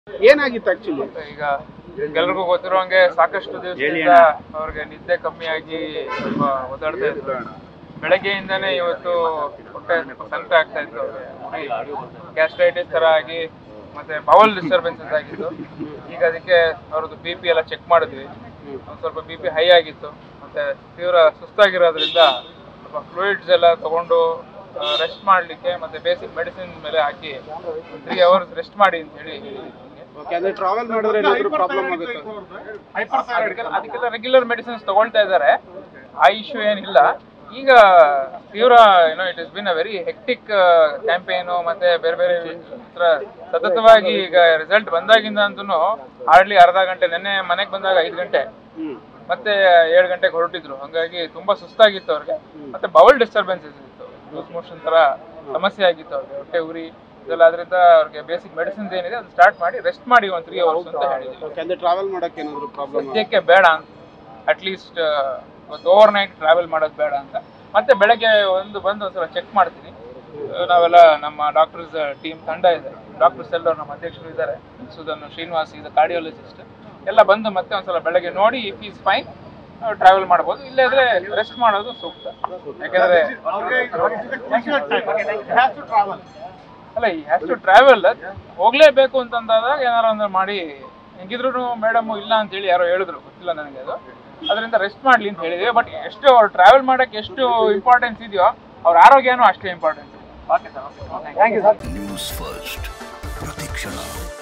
ಏನಾಗಿತ್ತು ಆಕ್ಚುಲಿ ಈಗ ಎಲ್ರಿಗೂ ಗೊತ್ತಿರೋಂಗೆ ಸಾಕಷ್ಟು ದಿವಸದಿಂದ ಅವ್ರಿಗೆ ನಿದ್ದೆ ಕಮ್ಮಿ ಆಗಿ ಸ್ವಲ್ಪ ಒದ್ದಾಡ್ತಾ ಇದ್ರು ಬೆಳಗ್ಗೆಯಿಂದಾನೇ ಇವತ್ತು ಹೊಟ್ಟೆ ಸ್ವಲ್ಪ ಸಂಕಟ ಆಗ್ತಾ ಇತ್ತು ಅವ್ರಿಗೆ ಗ್ಯಾಸ್ಟ್ರೈಟಿಸ್ ತರ ಆಗಿ ಮತ್ತೆ ಬವಲ್ ಡಿಸ್ಟರ್ಬೆನ್ಸಸ್ ಆಗಿತ್ತು ಈಗ ಅದಕ್ಕೆ ಅವ್ರದ್ದು ಬಿ ಪಿ ಎಲ್ಲ ಚೆಕ್ ಮಾಡಿದ್ವಿ ಒಂದ್ ಸ್ವಲ್ಪ ಬಿ ಪಿ ಹೈ ಆಗಿತ್ತು ಮತ್ತೆ ತೀವ್ರ ಸುಸ್ತಾಗಿರೋದ್ರಿಂದ ಸ್ವಲ್ಪ ಫ್ಲೂಯಿಡ್ಸ್ ಎಲ್ಲ ತಗೊಂಡು ರೆಸ್ಟ್ ಮಾಡ್ಲಿಕ್ಕೆ ಮತ್ತೆ ಬೇಸಿಕ್ ಮೆಡಿಸಿನ್ ಮೇಲೆ ಹಾಕಿ ತ್ರೀ ಅವರ್ಸ್ ರೆಸ್ಟ್ ಮಾಡಿ ಅಂತ ಹೇಳಿ ಹೇಳಿದ್ವಿ ಓಕೆ ಅಂದ್ರೆ ಟ್ರಾವೆಲ್ ಮಾಡಿದ್ರೆ ಏನಾದ್ರು ಪ್ರಾಬ್ಲಮ್ ಆಗುತ್ತೆ ಅದಕ್ಕೆಲ್ಲ- ಅದಕ್ಕೆಲ್ಲ ರೆಗ್ಯುಲರ್ ಮೆಡಿಸಿನ್ಸ್ ತಗೊಳ್ತಾ ಇದ್ದಾರೆ ಆ ಇಶ್ಯೂ ಏನಿಲ್ಲ ಈಗ ತೀವ್ರ ಏನೋ it is been a very hectic campaign ಮತ್ತೆ ಬೇರೆ ಬೇರೆ ತರ ಸತತವಾಗಿ ಈಗ ರಿಸಲ್ಟ್ ಬಂದಾಗಿಂದ ಅಂತೂ ಹಾರ್ಡ್ಲಿ ಅರ್ಧ ಗಂಟೆ ನೆನ್ನೆ ಮನೆಗೆ ಬಂದಾಗ ಐದು ಗಂಟೆ ಹ್ಮ್ ಮತ್ತೆ ಏಳು ಗಂಟೆಗೆ ಹೊರಟಿದ್ರು ಹಂಗಾಗಿ ತುಂಬಾ ಸುಸ್ತಾಗಿತ್ತು ಅವ್ರಿಗೆ ಮತ್ತೆ ಬವಲ್ ಡಿಸ್ಟರ್ಬೆನ್ಸಸ್ ಇತ್ತು ಲೂಸ್ ಮೋಷನ್ ತರ ಸಮಸ್ಯೆ ಆಗಿತ್ತು ಅವ್ರಿಗೆ ಹೊಟ್ಟೆ ಉರಿ ಇದೆಲ್ಲ ಅದರಿಂದ ಅವ್ರಿಗೆ ಬೇಸಿಕ್ ಮೆಡಿಸಿನ್ಸ್ ಏನಿದೆ ಅದು ಸ್ಟಾರ್ಟ್ ಮಾಡಿ ರೆಸ್ಟ್ ಮಾಡಿ ಒಂದು ತ್ರೀ ಅವರ್ಸ್ ಅಂತ ಹೇಳಿದ್ವಿ ಓಕೆ ಅಂದ್ರೆ ಟ್ರಾವೆಲ್ ಮಾಡಕ್ಕೆ ಏನಾದ್ರು ಪ್ರಾಬ್ಲಮ್ ಸದ್ಯಕ್ಕೆ ಬೇಡ ಅಂತ ಅಟ್ಲೀಸ್ಟ್ ಇವತ್ತು ಓವರ್ ನೈಟ್ ಟ್ರಾವೆಲ್ ಮಾಡೋದು ಬೇಡ ಅಂತ ಮತ್ತೆ ಬೆಳಗ್ಗೆ ಒಂದು ಬಂದು ಒಂದ್ಸಲ ಚೆಕ್ ಮಾಡ್ತೀನಿ ಆ, ನಾವೆಲ್ಲ ನಮ್ಮ ಡಾಕ್ಟರ್ಸ್ ಟೀಮ್ ತಂಡ ಇದೆ ಡಾಕ್ಟರ್ಸ್ ಎಲ್ಲರೂ ನಮ್ಮ ಅಧ್ಯಕ್ಷರು ಇದ್ದಾರೆ ಸುಧನ್ ಶ್ರೀನಿವಾಸ್ ಇದೆ ಕಾರ್ಡಿಯಾಲಜಿಸ್ಟ್ ಎಲ್ಲ ಬಂದು ಮತ್ತೆ ಒಂದ್ಸಲ ಬೆಳಗ್ಗೆ ನೋಡಿ ಇಫ್ ಈಸ್ ಫೈನ್ ಟ್ರಾವೆಲ್ ಮಾಡ್ಬೋದು ಇಲ್ಲದ್ರೆ ರೆಸ್ಟ್ ಮಾಡೋದು ಸೂಕ್ತ ಯಾಕಂದ್ರೆ ಅಲ್ಲ ಈ ಹ್ಯಾಸ್ ಟು ಟ್ರಾವೆಲ್ ಹೋಗ್ಲೇಬೇಕು ಅಂತಂದಾಗ ಏನಾರ ಒಂದು ಮಾಡಿ ಹೆಂಗಿದ್ರು ಮೇಡಮ್ ಇಲ್ಲ ಅಂತ ಹೇಳಿ ಯಾರೋ ಹೇಳಿದ್ರು ಗೊತ್ತಿಲ್ಲ ನನಗೆ ಅದು ಅದರಿಂದ ರೆಸ್ಟ್ ಮಾಡ್ಲಿ ಅಂತ ಹೇಳಿದ್ವಿ ಬಟ್ ಎಷ್ಟು ಅವ್ರು ಟ್ರಾವೆಲ್ ಮಾಡಕ್ಕೆ ಎಷ್ಟು ಇಂಪಾರ್ಟೆನ್ಸ್ ಇದೆಯೋ ಅವ್ರ ಆರೋಗ್ಯನೂ ಅಷ್ಟೇ importance okay sir thank you sir news first ಪ್ರತಿಕ್ಷಣ